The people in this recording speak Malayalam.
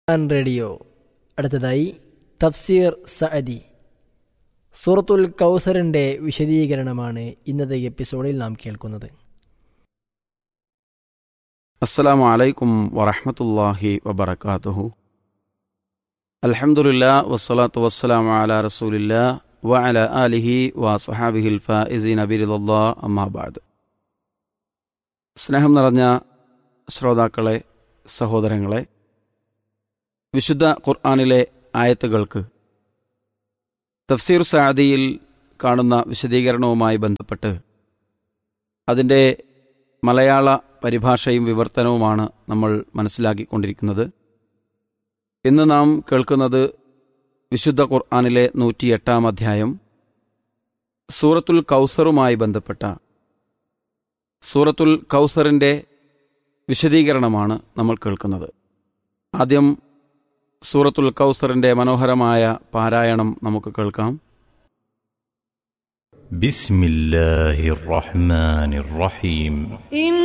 ഖുർആൻ റേഡിയോ അടുത്തതായി തഫ്സീർ സഅദി സൂറത്തുൽ കൗസറിന്റെ വിശദീകരണമാണ് ഇന്നത്തെ എപ്പിസോഡിൽ നാം കേൾക്കുന്നത് അസ്സലാമു അലൈക്കും വറഹ്മത്തുള്ളാഹി വബറകാതുഹു അൽഹംദുലില്ലാ വസ്സലാത്തു വസ്സലാമു അലാ റസൂലില്ലാ വഅല ആലിഹി വസഹാബിഹിൽ ഫായിസീന ബിറിദല്ലാ അമ്മാ ബഅദ് സ്നേഹം നിറഞ്ഞ ശ്രോതാക്കളെ സഹോദരങ്ങളെ വിശുദ്ധ ഖുർആനിലെ ആയത്തുകൾക്ക് തഫ്സീർ സാദിയിൽ കാണുന്ന വിശദീകരണവുമായി ബന്ധപ്പെട്ട് അതിൻ്റെ മലയാള പരിഭാഷയും വിവർത്തനവുമാണ് നമ്മൾ മനസ്സിലാക്കിക്കൊണ്ടിരിക്കുന്നത് ഇന്ന് നാം കേൾക്കുന്നത് വിശുദ്ധ ഖുർആാനിലെ നൂറ്റിയെട്ടാം അധ്യായം സൂറത്തുൽ കൗസറുമായി ബന്ധപ്പെട്ട സൂറത്തുൽ കൗസറിൻ്റെ വിശദീകരണമാണ് നമ്മൾ കേൾക്കുന്നത് ആദ്യം സൂറത്തുൽ കൗസറിൻ്റെ മനോഹരമായ പാരായണം നമുക്ക് കേൾക്കാം بسم الله الرحمن الرحيم